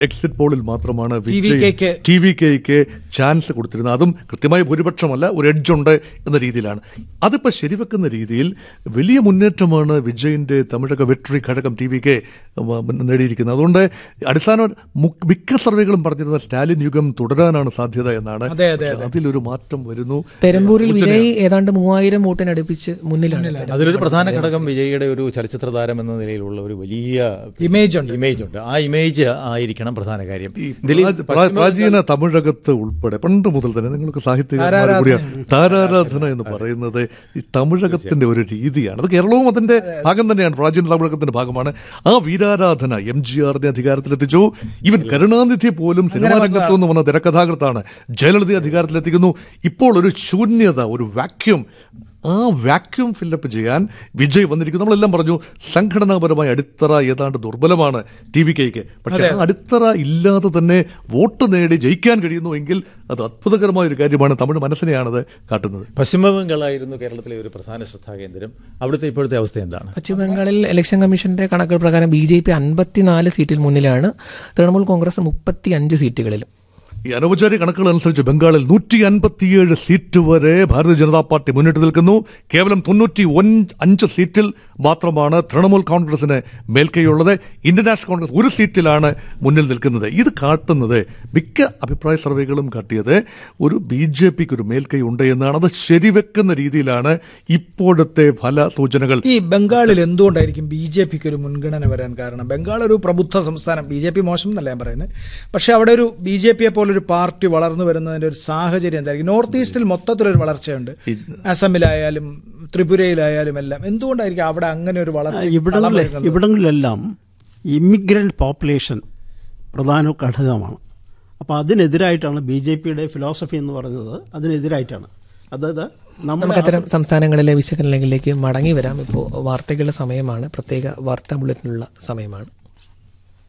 Exit പോളിൽ മാത്രമാണ് TVK ക്ക് T V കെക്ക് chance കൊടുത്തിരുന്നത് അതും കൃത്യമായ ഭൂരിപക്ഷമല്ല ഒരു എഡ്ജ് ഉണ്ട് എന്ന രീതിയിലാണ് അതിപ്പോൾ ശരിവെക്കുന്ന രീതിയിൽ വലിയ മുന്നേറ്റമാണ് വിജയിന്റെ തമിഴക വെട്രി ഘടകം ടി വി കെ നേടിയിരിക്കുന്നത് അതുകൊണ്ട് അടിസ്ഥാന മു- മിക്ക സർവേകളും പറഞ്ഞിരുന്ന സ്റ്റാലിൻ യുഗം തുടരാനാണ് സാധ്യത എന്നാണ് അതെ, അതെ, പക്ഷേ അതിലൊരു മാറ്റം വരുന്നു പെരമ്പൂരിൽ വിജയ് ഏതാണ്ട് മൂവായിരം വോട്ടിനടുപ്പിച്ച് മുന്നിലാണ് അതിലൊരു പ്രധാന ഘടകം വിജയിയുടെ ഒരു ചലച്ചിത്ര താരം എന്ന നിലയിലുള്ള ഒരു വലിയ ഇമേജ് ഉണ്ട് ഇമേജ് ഉണ്ട് ആ ഇമേജ് ആയിരിക്കണം പ്രധാന കാര്യം ഈ ഇതിൽ പ്രാചീ- പ്രാ- പ്രാചീന തമിഴകത്ത് ഉൾപ്പെടെ പണ്ട് മുതൽ തന്നെ നിങ്ങൾക്ക് സാഹിത്യകാരന്മാർ കൂടിയാണ് താരാരാധന എന്ന് പറയുന്നത് ഈ തമിഴകത്തിന്റെ ഒരു രീതിയാണ് അത് കേരളവും അതിന്റെ ഭാഗം തന്നെയാണ് പ്രാചീന തമിഴകത്തിന്റെ ഭാഗമാണ് ആ വീരാരാധന എം ജി ആറിനെ അധികാരത്തിലെത്തിച്ചു ഇവൻ കരുണാനിധി പോലും സിനിമാ രംഗത്തു നിന്ന് വന്ന തിരക്കഥാകൃത്താണ് ജയലളിത അധികാരത്തിലെത്തിക്കുന്നു ഇപ്പോൾ ഒരു ശൂന്യത ഒരു വാക്യൂം ആ വാക്യൂം ഫില്ലപ്പ് ചെയ്യാൻ വിജയ് വന്നിരിക്കുന്നു നമ്മളെല്ലാം പറഞ്ഞു സംഘടനാപരമായ അടിത്തറ ഏതാണ്ട് ദുർബലമാണ് ടി വി കെക്ക് പക്ഷേ ആ അടിത്തറ ഇല്ലാതെ തന്നെ വോട്ട് നേടി ജയിക്കാൻ കഴിയുന്നു എങ്കിൽ അത് അത്ഭുതകരമായ ഒരു കാര്യമാണ് തമിഴ് മനസ്സിനെയാണത് കാട്ടുന്നത് പശ്ചിമ ബംഗാളായിരുന്നു കേരളത്തിലെ ഒരു പ്രധാന ശ്രദ്ധാകേന്ദ്രം അവിടുത്തെ ഇപ്പോഴത്തെ അവസ്ഥ എന്താണ് പശ്ചിമ ബംഗാളിൽ ഇലക്ഷൻ കമ്മീഷന്റെ കണക്കുകൾ പ്രകാരം ബി ജെ പി അൻപത്തിനാല് സീറ്റിൽ മുന്നിലാണ് തൃണമൂൽ കോൺഗ്രസ് മുപ്പത്തി അഞ്ച് സീറ്റുകളിലും ഈ അനൗപചാരിക കണക്കുകൾ അനുസരിച്ച് ബംഗാളിൽ നൂറ്റി അൻപത്തിയേഴ് സീറ്റ് വരെ ഭാരതീയ ജനതാ പാർട്ടി മുന്നിട്ട് നിൽക്കുന്നു കേവലം തൊണ്ണൂറ്റി അഞ്ച് സീറ്റിൽ മാത്രമാണ് തൃണമൂൽ കോൺഗ്രസിന് മേൽക്കൈയുള്ളത് ഇന്ത്യൻ നാഷണൽ കോൺഗ്രസ് ഒരു സീറ്റിലാണ് മുന്നിൽ നിൽക്കുന്നത് ഇത് കാട്ടുന്നത് മിക്ക അഭിപ്രായ സർവേകളും കാട്ടിയത് ഒരു ബി ജെ പിക്ക് ഒരു മേൽക്കൈ ഉണ്ട് എന്നാണ് അത് ശരിവെക്കുന്ന രീതിയിലാണ് ഇപ്പോഴത്തെ ഫല സൂചനകൾ ഈ ബംഗാളിൽ എന്തുകൊണ്ടായിരിക്കും ബി ജെ പിക്ക് ഒരു മുൻഗണന വരാൻ കാരണം ബംഗാൾ ഒരു പ്രബുദ്ധ സംസ്ഥാനം ബി ജെ പി മോശം എന്നല്ല ഞാൻ പറയുന്നത് പക്ഷേ അവിടെ ഒരു ബി ജെ പിയെ പോലൊരു പാർട്ടി വളർന്നു വരുന്നതിന്റെ ഒരു സാഹചര്യം എന്തായിരിക്കും നോർത്ത് ഈസ്റ്റിൽ മൊത്തത്തിലൊരു വളർച്ചയുണ്ട് അസമിലായാലും ത്രിപുരയിലായാലും എല്ലാം എന്തുകൊണ്ടായിരിക്കും അവിടെ അങ്ങനെ ഒരു വളർച്ച വളം ഇവിടങ്ങളിൽ വരുന്നത്? ഇവിടങ്ങളിലെല്ലാം ഇമിഗ്രൻ്റ് പോപ്പുലേഷൻ പ്രധാന ഘടകമാണ് അപ്പോൾ അതിനെതിരായിട്ടാണ് ബി ജെ പിയുടെ ഫിലോസഫി എന്ന് പറയുന്നത് അതിനെതിരായിട്ടാണ് അതായത് നമ്മുടെ നമുക്കത്തരം സംസ്ഥാനങ്ങളിലെ വിശകലനങ്ങളിലേക്ക് മടങ്ങി വരാം ഇപ്പോൾ വാർത്തകളുടെ സമയമാണ് പ്രത്യേക വാർത്താ ബുള്ളറ്റിനുള്ള സമയമാണ്